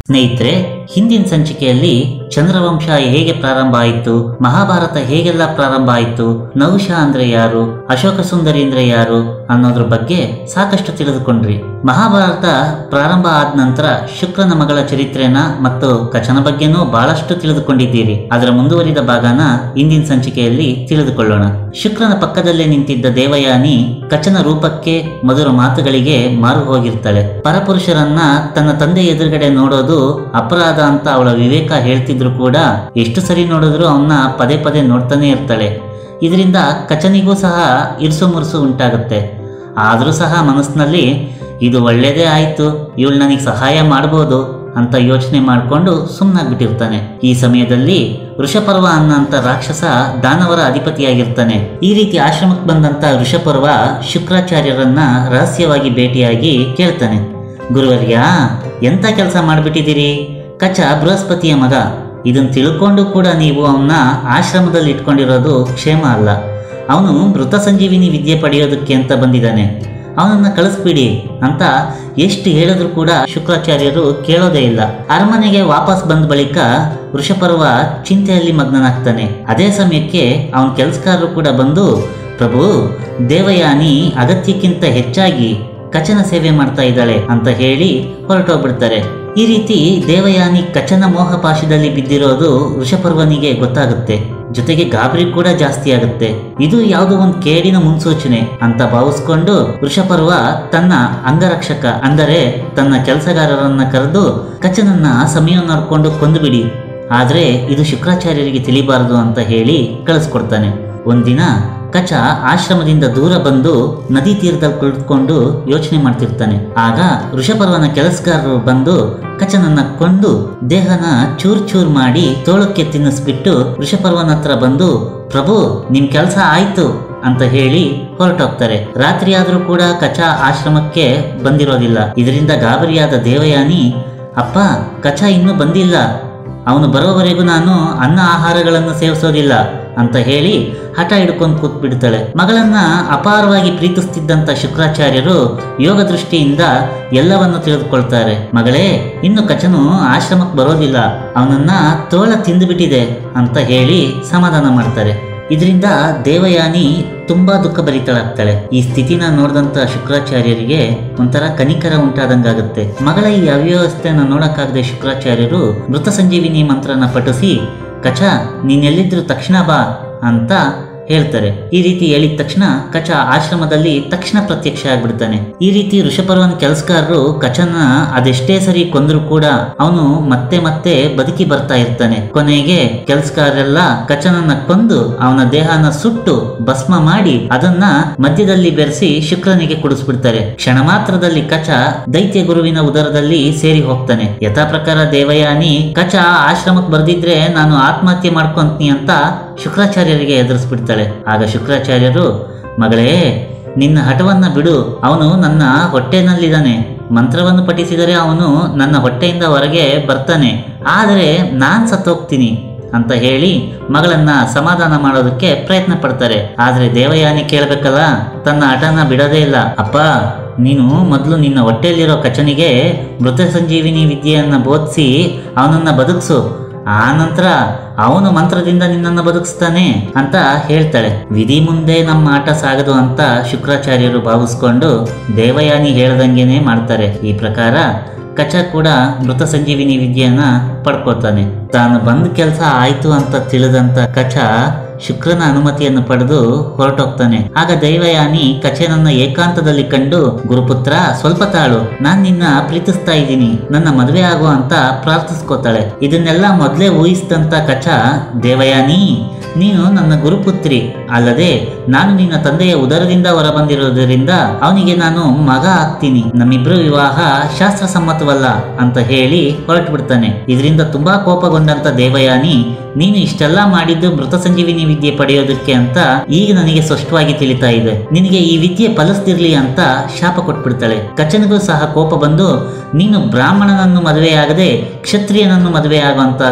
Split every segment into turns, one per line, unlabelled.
ಸ್ನೇಹಿತರೆ ಹಿಂದಿನ ಸಂಚಿಕೆಯಲ್ಲಿ ಚಂದ್ರವಂಶ ಹೇಗೆ ಪ್ರಾರಂಭ ಆಯಿತು ಮಹಾಭಾರತ ಹೇಗೆಲ್ಲ ಪ್ರಾರಂಭ ಆಯಿತು ನಹುಷ ಅಂದ್ರೆ ಯಾರು ಅಶೋಕ ಸುಂದರಿ ಅಂದ್ರೆ ಯಾರು ಅನ್ನೋದ್ರ ಬಗ್ಗೆ ಸಾಕಷ್ಟು ತಿಳಿದುಕೊಂಡ್ರಿ ಮಹಾಭಾರತ ಪ್ರಾರಂಭ ಆದ ನಂತರ ಶುಕ್ರನ ಮಗಳ ಚರಿತ್ರೆನ ಮತ್ತು ಕಚನ ಬಗ್ಗೆನೂ ಬಹಳಷ್ಟು ತಿಳಿದುಕೊಂಡಿದ್ದೀರಿ ಅದರ ಮುಂದುವರಿದ ಭಾಗನ ಇಂದಿನ ಸಂಚಿಕೆಯಲ್ಲಿ ತಿಳಿದುಕೊಳ್ಳೋಣ ಶುಕ್ರನ ಪಕ್ಕದಲ್ಲೇ ನಿಂತಿದ್ದ ದೇವಯಾನಿ ಕಚನ ರೂಪಕ್ಕೆ ಮಧುರ ಮಾತುಗಳಿಗೆ ಮಾರು ಹೋಗಿರ್ತಾಳೆ ಪರಪುರುಷರನ್ನ ತನ್ನ ತಂದೆ ಎದುರುಗಡೆ ನೋಡೋದು ಅಪರಾಧ ಅಂತ ಅವಳ ವಿವೇಕ ಹೇಳ್ತಿದ್ರು ಕೂಡ ಎಷ್ಟು ಸರಿ ನೋಡಿದ್ರು ಅವನ್ನ ಪದೇ ಪದೇ ನೋಡ್ತಾನೆ ಇರ್ತಾಳೆ ಇದರಿಂದ ಕಚನಿಗೂ ಸಹ ಇರ್ಸು ಮುರುಸು ಉಂಟಾಗುತ್ತೆ ಆದರೂ ಸಹ ಮನಸ್ಸಿನಲ್ಲಿ ಇದು ಒಳ್ಳೇದೇ ಆಯಿತು ಇವಳು ನನಗೆ ಸಹಾಯ ಮಾಡ್ಬೋದು ಅಂತ ಯೋಚನೆ ಮಾಡಿಕೊಂಡು ಸುಮ್ಮನಾಗ್ಬಿಟ್ಟಿರ್ತಾನೆ ಈ ಸಮಯದಲ್ಲಿ ವೃಷಪರ್ವ ಅನ್ನಂತ ರಾಕ್ಷಸ ದಾನವರ ಅಧಿಪತಿಯಾಗಿರ್ತಾನೆ ಈ ರೀತಿ ಆಶ್ರಮಕ್ಕೆ ಬಂದಂತ ವೃಷಪರ್ವ ಶುಕ್ರಾಚಾರ್ಯರನ್ನ ರಹಸ್ಯವಾಗಿ ಭೇಟಿಯಾಗಿ ಕೇಳ್ತಾನೆ ಗುರುವರ್ಯ ಎಂತ ಕೆಲಸ ಮಾಡಿಬಿಟ್ಟಿದ್ದೀರಿ ಕಚ ಬೃಹಸ್ಪತಿಯ ಮಗ ಇದನ್ನ ತಿಳ್ಕೊಂಡು ಕೂಡ ನೀವು ಅವನ್ನ ಆಶ್ರಮದಲ್ಲಿ ಇಟ್ಕೊಂಡಿರೋದು ಕ್ಷೇಮ ಅಲ್ಲ ಅವನು ಮೃತ ಸಂಜೀವಿನಿ ವಿದ್ಯೆ ಪಡೆಯೋದಕ್ಕೆ ಅಂತ ಬಂದಿದ್ದಾನೆ ಅವನನ್ನ ಕಳಿಸ್ಬಿಡಿ ಅಂತ ಎಷ್ಟು ಹೇಳಿದ್ರು ಕೂಡ ಶುಕ್ರಾಚಾರ್ಯರು ಕೇಳೋದೇ ಇಲ್ಲ ಅರಮನೆಗೆ ವಾಪಸ್ ಬಂದ ಬಳಿಕ ವೃಷಪರ್ವ ಚಿಂತೆಯಲ್ಲಿ ಮಗ್ನನಾಗ್ತಾನೆ ಅದೇ ಸಮಯಕ್ಕೆ ಅವನ ಕೆಲಸಗಾರರು ಕೂಡ ಬಂದು ಪ್ರಭು ದೇವಯಾನಿ ಅಗತ್ಯಕ್ಕಿಂತ ಹೆಚ್ಚಾಗಿ ಕಚನ ಸೇವೆ ಮಾಡ್ತಾ ಇದ್ದಾಳೆ ಅಂತ ಹೇಳಿ ಹೊರಟೋಗ್ಬಿಡ್ತಾರೆ ಈ ರೀತಿ ದೇವಯಾನಿ ಕಚನ ಮೋಹಪಾಶದಲ್ಲಿ ಬಿದ್ದಿರೋದು ವೃಷಪರ್ವನಿಗೆ ಗೊತ್ತಾಗುತ್ತೆ ಜೊತೆಗೆ ಗಾಬರಿ ಕೂಡ ಜಾಸ್ತಿ ಆಗುತ್ತೆ ಇದು ಯಾವುದೋ ಒಂದು ಕೇಡಿನ ಮುನ್ಸೂಚನೆ ಅಂತ ಭಾವಿಸ್ಕೊಂಡು ವೃಷಪರ್ವ ತನ್ನ ಅಂಗರಕ್ಷಕ ಅಂದರೆ ತನ್ನ ಕೆಲಸಗಾರರನ್ನ ಕರೆದು ಕಚನನ್ನ ಸಮಯ ನೋಡ್ಕೊಂಡು ಕೊಂದುಬಿಡಿ ಆದ್ರೆ ಇದು ಶುಕ್ರಾಚಾರ್ಯರಿಗೆ ತಿಳಿಬಾರದು ಅಂತ ಹೇಳಿ ಕಳಿಸ್ಕೊಡ್ತಾನೆ ಒಂದಿನ ಕಚ ಆಶ್ರಮದಿಂದ ದೂರ ಬಂದು ನದಿ ತೀರದಲ್ಲಿ ಕುಳಿತುಕೊಂಡು ಯೋಚನೆ ಮಾಡ್ತಿರ್ತಾನೆ ಆಗ ವೃಷಪರ್ವನ ಕೆಲಸಗಾರರು ಬಂದು ಕಚನನ್ನ ಕೊಂದು ದೇಹನ ಚೂರ್ ಚೂರ್ ಮಾಡಿ ತೋಳಕ್ಕೆ ತಿನ್ನಿಸ್ಬಿಟ್ಟು ವೃಷಪರ್ವನ ಹತ್ರ ಬಂದು ಪ್ರಭು ನಿಮ್ ಕೆಲಸ ಆಯ್ತು ಅಂತ ಹೇಳಿ ಹೊರಟೋಗ್ತಾರೆ ರಾತ್ರಿ ಆದ್ರೂ ಕೂಡ ಕಚ ಆಶ್ರಮಕ್ಕೆ ಬಂದಿರೋದಿಲ್ಲ ಇದರಿಂದ ಗಾಬರಿಯಾದ ದೇವಯಾನಿ ಅಪ್ಪ ಕಚ ಇನ್ನೂ ಬಂದಿಲ್ಲ ಅವನು ಬರೋವರೆಗೂ ನಾನು ಅನ್ನ ಆಹಾರಗಳನ್ನು ಸೇವಿಸೋದಿಲ್ಲ ಅಂತ ಹೇಳಿ ಹಠ ಹಿಡ್ಕೊಂಡು ಕೂತ್ಬಿಡ್ತಾಳೆ ಮಗಳನ್ನ ಅಪಾರವಾಗಿ ಪ್ರೀತಿಸ್ತಿದ್ದಂತ ಶುಕ್ರಾಚಾರ್ಯರು ಯೋಗ ದೃಷ್ಟಿಯಿಂದ ಎಲ್ಲವನ್ನು ತಿಳಿದುಕೊಳ್ತಾರೆ ಮಗಳೇ ಇನ್ನು ಕಚನು ಆಶ್ರಮಕ್ಕೆ ಬರೋದಿಲ್ಲ ಅವನನ್ನ ತೋಳ ತಿಂದುಬಿಟ್ಟಿದೆ ಅಂತ ಹೇಳಿ ಸಮಾಧಾನ ಮಾಡ್ತಾರೆ ಇದರಿಂದ ದೇವಯಾನಿ ತುಂಬಾ ದುಃಖ ಭರಿತಳಾಗ್ತಾಳೆ ಈ ಸ್ಥಿತಿನ ನೋಡಿದಂತ ಶುಕ್ರಾಚಾರ್ಯರಿಗೆ ಒಂಥರ ಕನಿಕರ ಉಂಟಾದಂಗಾಗುತ್ತೆ ಮಗಳ ಈ ಅವ್ಯವಸ್ಥೆಯನ್ನು ನೋಡಕ್ಕಾಗದೆ ಶುಕ್ರಾಚಾರ್ಯರು ಮೃತ ಸಂಜೀವಿನಿ ಮಂತ್ರನ ಪಠಿಸಿ ಕಚ ನೀನೆಲ್ಲಿದ್ರು ತಕ್ಷಣ ಬಾ ಅಂತ ಹೇಳ್ತಾರೆ ಈ ರೀತಿ ಹೇಳಿದ ತಕ್ಷಣ ಕಚ ಆಶ್ರಮದಲ್ಲಿ ತಕ್ಷಣ ಪ್ರತ್ಯಕ್ಷ ಆಗ್ಬಿಡ್ತಾನೆ ಈ ರೀತಿ ಋಷಪರ್ವನ ಕೆಲಸಗಾರರು ಕಚನ ಅದೆಷ್ಟೇ ಸರಿ ಕೊಂದ್ರು ಕೂಡ ಅವನು ಮತ್ತೆ ಮತ್ತೆ ಬದುಕಿ ಬರ್ತಾ ಇರ್ತಾನೆ ಕೊನೆಗೆ ಕೆಲಸಗಾರರೆಲ್ಲ ಕಚನನ್ನ ಕೊಂದು ಅವನ ದೇಹನ ಸುಟ್ಟು ಭಸ್ಮ ಮಾಡಿ ಅದನ್ನ ಮಧ್ಯದಲ್ಲಿ ಬೆರೆಸಿ ಶುಕ್ರನಿಗೆ ಕುಡಿಸ್ಬಿಡ್ತಾರೆ ಕ್ಷಣ ಮಾತ್ರದಲ್ಲಿ ಕಚ ದೈತ್ಯ ಗುರುವಿನ ಉದರದಲ್ಲಿ ಸೇರಿ ಹೋಗ್ತಾನೆ ಯಥಾ ಪ್ರಕಾರ ದೇವಯಾನಿ ಕಚ ಆಶ್ರಮಕ್ಕೆ ಬರ್ದಿದ್ರೆ ನಾನು ಆತ್ಮಹತ್ಯೆ ಮಾಡ್ಕೊಂತೀನಿ ಅಂತ ಶುಕ್ರಾಚಾರ್ಯರಿಗೆ ಎದುರಿಸ್ಬಿಡ್ತಾಳೆ ಆಗ ಶುಕ್ರಾಚಾರ್ಯರು ಮಗಳೇ ನಿನ್ನ ಹಠವನ್ನ ಬಿಡು ಅವನು ನನ್ನ ಹೊಟ್ಟೆನಲ್ಲಿದ್ದಾನೆ ಮಂತ್ರವನ್ನು ಪಠಿಸಿದರೆ ಅವನು ನನ್ನ ಹೊಟ್ಟೆಯಿಂದ ಹೊರಗೆ ಬರ್ತಾನೆ ಆದರೆ ನಾನ್ ಸತ್ತೋಗ್ತೀನಿ ಅಂತ ಹೇಳಿ ಮಗಳನ್ನ ಸಮಾಧಾನ ಮಾಡೋದಕ್ಕೆ ಪ್ರಯತ್ನ ಪಡ್ತಾರೆ ಆದ್ರೆ ದೇವಯಾನಿ ಕೇಳಬೇಕಲ್ಲ ತನ್ನ ಹಠನ ಬಿಡೋದೇ ಇಲ್ಲ ಅಪ್ಪ ನೀನು ಮೊದಲು ನಿನ್ನ ಹೊಟ್ಟೆಯಲ್ಲಿರೋ ಕಚನಿಗೆ ಮೃತ ಸಂಜೀವಿನಿ ವಿದ್ಯೆಯನ್ನ ಬೋಧಿಸಿ ಅವನನ್ನ ಬದುಕಿಸು ಆ ನಂತರ ಅವನು ಮಂತ್ರದಿಂದ ನಿನ್ನನ್ನು ಬದುಕಿಸ್ತಾನೆ ಅಂತ ಹೇಳ್ತಾಳೆ ವಿಧಿ ಮುಂದೆ ನಮ್ಮ ಆಟ ಸಾಗದು ಅಂತ ಶುಕ್ರಾಚಾರ್ಯರು ಭಾವಿಸ್ಕೊಂಡು ದೇವಯಾನಿ ಹೇಳ್ದಂಗೆನೆ ಮಾಡ್ತಾರೆ ಈ ಪ್ರಕಾರ ಕಚ ಕೂಡ ಮೃತ ಸಂಜೀವಿನಿ ವಿದ್ಯೆಯನ್ನ ಪಡ್ಕೋತಾನೆ ತಾನು ಬಂದ ಕೆಲಸ ಆಯ್ತು ಅಂತ ತಿಳಿದಂತ ಕಚ ಶುಕ್ರನ ಅನುಮತಿಯನ್ನು ಪಡೆದು ಹೊರಟೋಗ್ತಾನೆ ಆಗ ದೈವಯಾನಿ ಕಚನನ್ನ ಏಕಾಂತದಲ್ಲಿ ಕಂಡು ಗುರುಪುತ್ರ ಸ್ವಲ್ಪ ತಾಳು ನಾನ್ ನಿನ್ನ ಪ್ರೀತಿಸ್ತಾ ಇದ್ದೀನಿ ನನ್ನ ಮದುವೆ ಆಗು ಅಂತ ಪ್ರಾರ್ಥಿಸ್ಕೋತಾಳೆ ಇದನ್ನೆಲ್ಲ ಮೊದಲೇ ಊಹಿಸಿದಂತ ಕಚ ದೇವಯಾನಿ ನೀನು ನನ್ನ ಗುರುಪುತ್ರಿ ಅಲ್ಲದೆ ನಾನು ನಿನ್ನ ತಂದೆಯ ಉದರದಿಂದ ಹೊರಬಂದಿರೋದ್ರಿಂದ ಅವನಿಗೆ ನಾನು ಮಗ ಆಗ್ತೀನಿ ನಮ್ಮಿಬ್ರು ವಿವಾಹ ಶಾಸ್ತ್ರ ಸಮ್ಮತವಲ್ಲ ಅಂತ ಹೇಳಿ ಹೊರಟು ಬಿಡ್ತಾನೆ ಇದರಿಂದ ತುಂಬಾ ಕೋಪಗೊಂಡಂತ ದೇವಯಾನಿ ನೀನು ಇಷ್ಟೆಲ್ಲ ಮಾಡಿದ್ದು ಮೃತ ಸಂಜೀವಿನಿ ವಿದ್ಯೆ ಪಡೆಯೋದಕ್ಕೆ ಅಂತ ಈಗ ನನಗೆ ಸ್ಪಷ್ಟವಾಗಿ ತಿಳಿತಾ ಇದೆ ನಿನಗೆ ಈ ವಿದ್ಯೆ ಫಲಿಸ್ತಿರ್ಲಿ ಅಂತ ಶಾಪ ಕೊಟ್ಬಿಡ್ತಾಳೆ ಕಚನಿಗೂ ಸಹ ಕೋಪ ಬಂದು ನೀನು ಬ್ರಾಹ್ಮಣನನ್ನು ಮದುವೆಯಾಗದೆ ಕ್ಷತ್ರಿಯನನ್ನು ಮದುವೆಯಾಗುವಂತಾಗಲಿ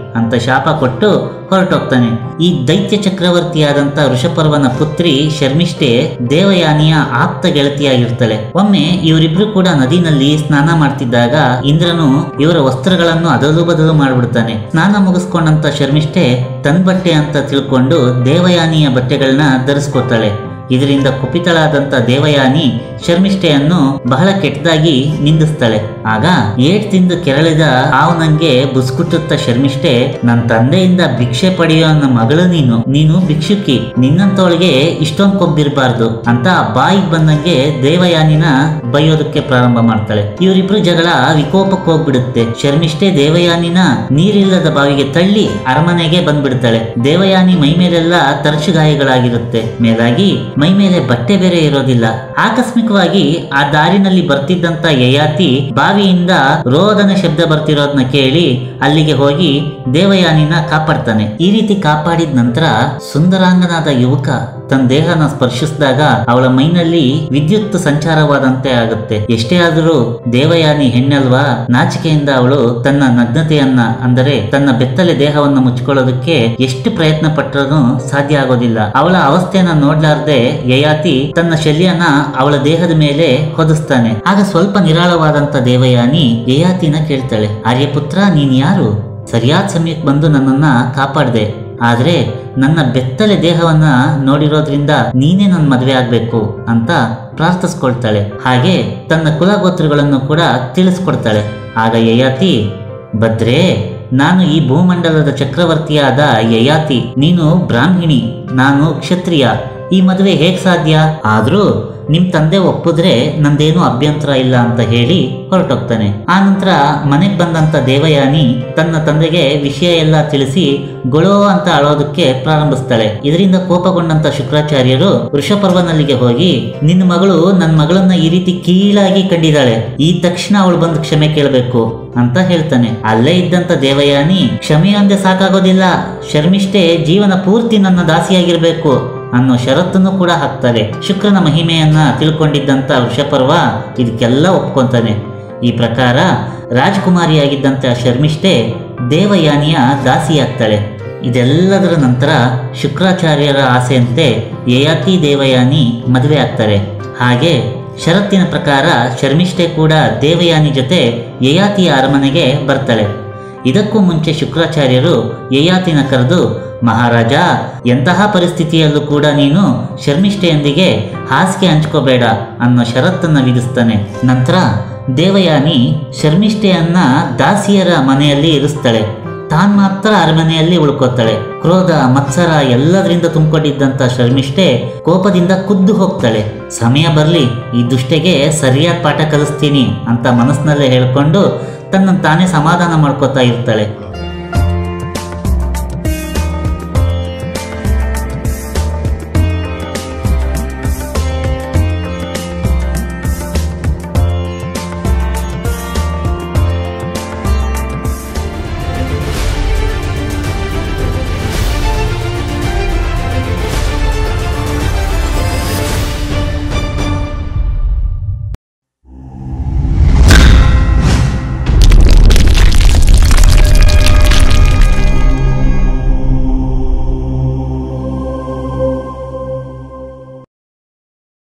ಅಂತ ಶಾಪ ಕೊಟ್ಟು ಹೊರಟೋಗ್ತಾನೆ ಈ ದೈತ್ಯ ಚಕ್ರವರ್ತಿಯಾದಂತ ಋಷಪರ್ವನ ಪುತ್ರಿ ಶರ್ಮಿಷ್ಠೆ ದೇವಯಾನಿಯ ಆಪ್ತ ಗೆಳತಿಯಾಗಿರ್ತಾಳೆ ಒಮ್ಮೆ ಇವರಿಬ್ರು ಕೂಡ ನದಿನಲ್ಲಿ ಸ್ನಾನ ಮಾಡ್ತಿದ್ದಾಗ ಇಂದ್ರನು ಇವರ ವಸ್ತ್ರಗಳನ್ನು ಅದಲು ಬದಲು ಮಾಡ್ಬಿಡ್ತಾನೆ ಸ್ನಾನ ಮುಗಿಸ್ಕೊಂಡಂತ ಶರ್ಮಿಷ್ಠೆ ತನ್ ಬಟ್ಟೆ ಅಂತ ತಿಳ್ಕೊಂಡು ದೇವಯಾನಿಯ ಬಟ್ಟೆಗಳನ್ನ ಧರಿಸ್ಕೊತಾಳೆ ಇದರಿಂದ ಕುಪಿತಳಾದಂತ ದೇವಯಾನಿ ಶರ್ಮಿಷ್ಠೆಯನ್ನು ಬಹಳ ಕೆಟ್ಟದಾಗಿ ನಿಂದಿಸ್ತಾಳೆ ಆಗ ಏಟ್ ತಿಂದು ಕೆರಳಿದ ಅವನಂಗೆ ಬುಸ್ಕುಟ್ಟುತ್ತ ಶರ್ಮಿಷ್ಠೆ ನನ್ನ ತಂದೆಯಿಂದ ಭಿಕ್ಷೆ ಪಡೆಯೋ ನನ್ನ ಮಗಳು ನೀನು ನೀನು ಭಿಕ್ಷುಕಿ ನಿನ್ನಂತವಳಿಗೆ ಇಷ್ಟೊಂದು ಕೊಬ್ಬಿರಬಾರ್ದು ಅಂತ ಬಾಯಿಗೆ ಬಂದಂಗೆ ದೇವಯಾನಿನ ಬೈಯೋದಕ್ಕೆ ಪ್ರಾರಂಭ ಮಾಡ್ತಾಳೆ ಇವರಿಬ್ರು ಜಗಳ ವಿಕೋಪಕ್ಕೆ ಹೋಗ್ಬಿಡುತ್ತೆ ಶರ್ಮಿಷ್ಠೆ ದೇವಯಾನಿನ ನೀರಿಲ್ಲದ ಬಾವಿಗೆ ತಳ್ಳಿ ಅರಮನೆಗೆ ಬಂದ್ಬಿಡ್ತಾಳೆ ದೇವಯಾನಿ ಮೈ ಮೇಲೆಲ್ಲ ತರಚು ಗಾಯಗಳಾಗಿರುತ್ತೆ ಮೇಲಾಗಿ ಮೈ ಮೇಲೆ ಬಟ್ಟೆ ಬೇರೆ ಇರೋದಿಲ್ಲ ಆಕಸ್ಮಿಕವಾಗಿ ಆ ದಾರಿನಲ್ಲಿ ಬರ್ತಿದ್ದಂತ ಯಯಾತಿ ಬಾವಿಯಿಂದ ರೋದನ ಶಬ್ದ ಬರ್ತಿರೋದನ್ನ ಕೇಳಿ ಅಲ್ಲಿಗೆ ಹೋಗಿ ದೇವಯಾನಿನ ಕಾಪಾಡ್ತಾನೆ ಈ ರೀತಿ ಕಾಪಾಡಿದ ನಂತರ ಸುಂದರಾಂಗನಾದ ಯುವಕ ತನ್ನ ದೇಹನ ಸ್ಪರ್ಶಿಸಿದಾಗ ಅವಳ ಮೈನಲ್ಲಿ ವಿದ್ಯುತ್ ಸಂಚಾರವಾದಂತೆ ಆಗುತ್ತೆ ಎಷ್ಟೇ ಆದರೂ ದೇವಯಾನಿ ಹೆಣ್ಣಲ್ವಾ ನಾಚಿಕೆಯಿಂದ ಅವಳು ತನ್ನ ನಗ್ನತೆಯನ್ನ ಅಂದರೆ ತನ್ನ ಬೆತ್ತಲೆ ದೇಹವನ್ನು ಮುಚ್ಕೊಳ್ಳೋದಕ್ಕೆ ಎಷ್ಟು ಪ್ರಯತ್ನ ಪಟ್ಟರೂ ಸಾಧ್ಯ ಆಗೋದಿಲ್ಲ ಅವಳ ಅವಸ್ಥೆಯನ್ನ ನೋಡ್ಲಾರ್ದೆ ಯಯಾತಿ ತನ್ನ ಶಲ್ಯನ ಅವಳ ದೇಹದ ಮೇಲೆ ಹೊದಿಸ್ತಾನೆ ಆಗ ಸ್ವಲ್ಪ ನಿರಾಳವಾದಂತ ದೇವಯಾನಿ ಯಯಾತಿನ ಕೇಳ್ತಾಳೆ ಆರ್ಯಪುತ್ರ ನೀನ್ ಯಾರು ಸರಿಯಾದ ಸಮಯಕ್ಕೆ ಬಂದು ನನ್ನನ್ನ ಕಾಪಾಡ್ದೆ ಆದ್ರೆ ನನ್ನ ಬೆತ್ತಲೆ ದೇಹವನ್ನ ನೋಡಿರೋದ್ರಿಂದ ನೀನೇ ನನ್ನ ಮದುವೆ ಆಗ್ಬೇಕು ಅಂತ ಪ್ರಾರ್ಥಿಸ್ಕೊಳ್ತಾಳೆ ಹಾಗೆ ತನ್ನ ಕುಲಗೋತ್ರಗಳನ್ನು ಕೂಡ ತಿಳಿಸ್ಕೊಡ್ತಾಳೆ ಆಗ ಯಯಾತಿ ಭದ್ರೇ ನಾನು ಈ ಭೂಮಂಡಲದ ಚಕ್ರವರ್ತಿಯಾದ ಯಯಾತಿ ನೀನು ಬ್ರಾಹ್ಮಿಣಿ ನಾನು ಕ್ಷತ್ರಿಯ ಈ ಮದುವೆ ಹೇಗ್ ಸಾಧ್ಯ ಆದ್ರೂ ನಿಮ್ ತಂದೆ ಒಪ್ಪಿದ್ರೆ ನಂದೇನು ಅಭ್ಯಂತರ ಇಲ್ಲ ಅಂತ ಹೇಳಿ ಹೊರಟೋಗ್ತಾನೆ ಆನಂತರ ಮನೆಗೆ ಬಂದಂತ ದೇವಯಾನಿ ತನ್ನ ತಂದೆಗೆ ವಿಷಯ ಎಲ್ಲ ತಿಳಿಸಿ ಗೊಳೋ ಅಂತ ಅಳೋದಕ್ಕೆ ಪ್ರಾರಂಭಿಸ್ತಾಳೆ ಇದರಿಂದ ಕೋಪಗೊಂಡಂತ ಶುಕ್ರಾಚಾರ್ಯರು ವೃಷಪರ್ವನಲ್ಲಿಗೆ ಹೋಗಿ ನಿನ್ನ ಮಗಳು ನನ್ನ ಮಗಳನ್ನ ಈ ರೀತಿ ಕೀಳಾಗಿ ಕಂಡಿದ್ದಾಳೆ ಈ ತಕ್ಷಣ ಅವಳು ಬಂದು ಕ್ಷಮೆ ಕೇಳಬೇಕು ಅಂತ ಹೇಳ್ತಾನೆ ಅಲ್ಲೇ ಇದ್ದಂತ ದೇವಯಾನಿ ಕ್ಷಮೆ ಅಂದೆ ಸಾಕಾಗೋದಿಲ್ಲ ಶರ್ಮಿಷ್ಠೆ ಜೀವನ ಪೂರ್ತಿ ನನ್ನ ದಾಸಿಯಾಗಿರ್ಬೇಕು ಅನ್ನೋ ಷರತ್ತನ್ನು ಕೂಡ ಹಾಕ್ತಾರೆ ಶುಕ್ರನ ಮಹಿಮೆಯನ್ನ ತಿಳ್ಕೊಂಡಿದ್ದಂತ ವೃಷಪರ್ವ ಇದಕ್ಕೆಲ್ಲ ಒಪ್ಕೊಂತಾನೆ ಈ ಪ್ರಕಾರ ರಾಜಕುಮಾರಿಯಾಗಿದ್ದಂತ ಶರ್ಮಿಷ್ಠೆ ದೇವಯಾನಿಯ ದಾಸಿಯಾಗ್ತಾಳೆ ಇದೆಲ್ಲದರ ನಂತರ ಶುಕ್ರಾಚಾರ್ಯರ ಆಸೆಯಂತೆ ಯಯಾತಿ ದೇವಯಾನಿ ಮದುವೆ ಆಗ್ತಾರೆ ಹಾಗೆ ಷರತ್ತಿನ ಪ್ರಕಾರ ಶರ್ಮಿಷ್ಠೆ ಕೂಡ ದೇವಯಾನಿ ಜೊತೆ ಯಯಾತಿಯ ಅರಮನೆಗೆ ಬರ್ತಾಳೆ ಇದಕ್ಕೂ ಮುಂಚೆ ಶುಕ್ರಾಚಾರ್ಯರು ಯಯಾತಿನ ಕರೆದು ಮಹಾರಾಜ ಎಂತಹ ಪರಿಸ್ಥಿತಿಯಲ್ಲೂ ಕೂಡ ನೀನು ಶರ್ಮಿಷ್ಠೆಯೊಂದಿಗೆ ಹಾಸಿಗೆ ಹಂಚ್ಕೋಬೇಡ ಅನ್ನೋ ಷರತ್ತನ್ನ ವಿಧಿಸ್ತಾನೆ ನಂತರ ದೇವಯಾನಿ ಶರ್ಮಿಷ್ಠೆಯನ್ನ ದಾಸಿಯರ ಮನೆಯಲ್ಲಿ ಇರಿಸ್ತಾಳೆ ತಾನ್ ಮಾತ್ರ ಅರಮನೆಯಲ್ಲಿ ಉಳ್ಕೋತಾಳೆ ಕ್ರೋಧ ಮತ್ಸರ ಎಲ್ಲದರಿಂದ ತುಂಬಿಕೊಂಡಿದ್ದಂತ ಶರ್ಮಿಷ್ಠೆ ಕೋಪದಿಂದ ಕುದ್ದು ಹೋಗ್ತಾಳೆ ಸಮಯ ಬರ್ಲಿ ಈ ದುಷ್ಟೆಗೆ ಸರಿಯಾದ ಪಾಠ ಕಲಿಸ್ತೀನಿ ಅಂತ ಮನಸ್ಸಿನಲ್ಲೇ ಹೇಳ್ಕೊಂಡು ತನ್ನ ತಾನೇ ಸಮಾಧಾನ ಮಾಡ್ಕೋತಾ ಇರ್ತಾಳೆ